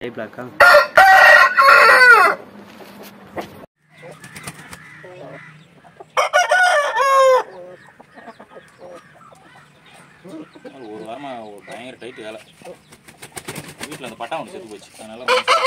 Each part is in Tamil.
ஐ பிளாக்கா ஒரு வாரமாக ஒரு பயங்கர டைட்டு வேலை வீட்டில் அந்த பட்டா ஒன்று செத்து போச்சு அதனால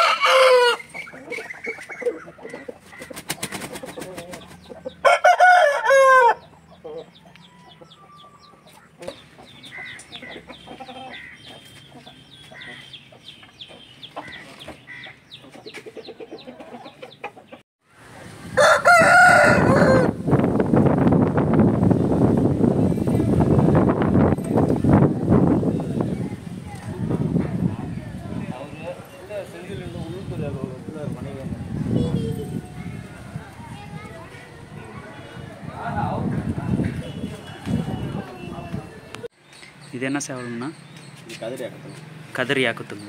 இது என்ன சேவலுங்கண்ணா இது கதிரி ஆக்கணும் கதிரி ஆக்குத்துங்களா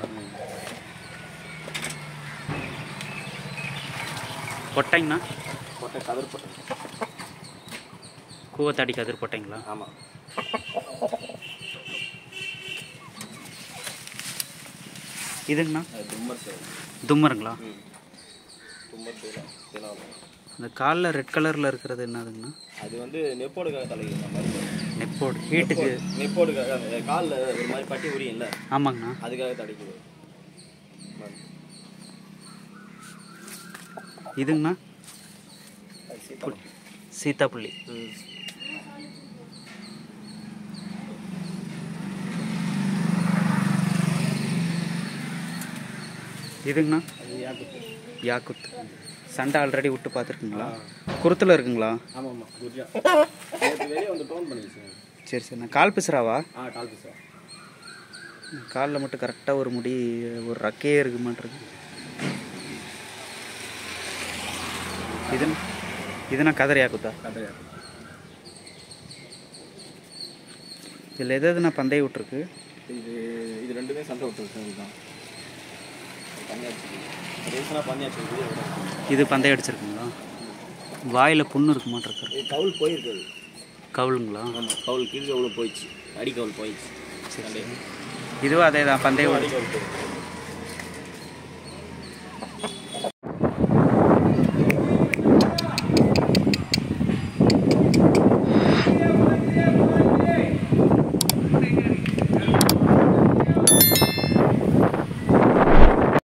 பொட்டைங்கண்ணா கொட்டை கதிர் போட்டேன் கூவத்தாடி கதிர் பொட்டைங்களா ஆமாம் இதுங்கண்ணா அது தும்மர் சேவல் தும்மருங்களா ம் தும்மர் சேவல் தினம் இந்த காலில் ரெட் கலரில் இருக்கிறது என்னதுங்கண்ணா அது வந்து நெப்போடுக்காக தலைக்கு மாதிரி நெப்போடு ஹீட்டுக்கு நெப்போடுக்காக அந்த காலில் ஒரு மாதிரி பட்டி உரியும்ல ஆமாங்கண்ணா அதுக்காக தடைக்குது இதுங்கண்ணா அது சீத்தாப்பழம். சீத்தாப்புள்ளி ம் இதுங்கண்ணா அது யாக்குத்து யாக்குத் சண்டை ஆல்ரெடி விட்டு பார்த்துருக்குங்களா குருத்தில் இருக்குங்களா ஆமாம் ஆமாம் குர்ஜா நேற்று வெளியே வந்து டோன் பண்ணிடுச்சு சரி சரிண்ணா கால் பிசுறாவா ஆ கால் பீஸா காலில் மட்டும் கரெக்டாக ஒரு முடி ஒரு ரக்கையே இருக்க மாட்டிருக்கு இது இதுனா கதறி ஆக்குத்தா கதையா இதில் எது எதுனா பந்தய விட்ருக்கு இது இது ரெண்டுமே சண்டை விட்டு இதுதான் பண்ணியாச்சு ரீசனாக பண்ணியாச்சு இது இது பந்தயம் அடிச்சிருக்குங்களா வாயில் புண்ணு இருக்க மாட்டிருக்கு இது கவுல் போயிருக்குது கவுளுங்களா ஆமாம் கவுல் கீழ் கவுலும் போயிடுச்சு அடி கவுல் போயிடுச்சு சண்டை இதுவும் அதே தான் பந்தயம் அடி கவுல் போயிடுச்சு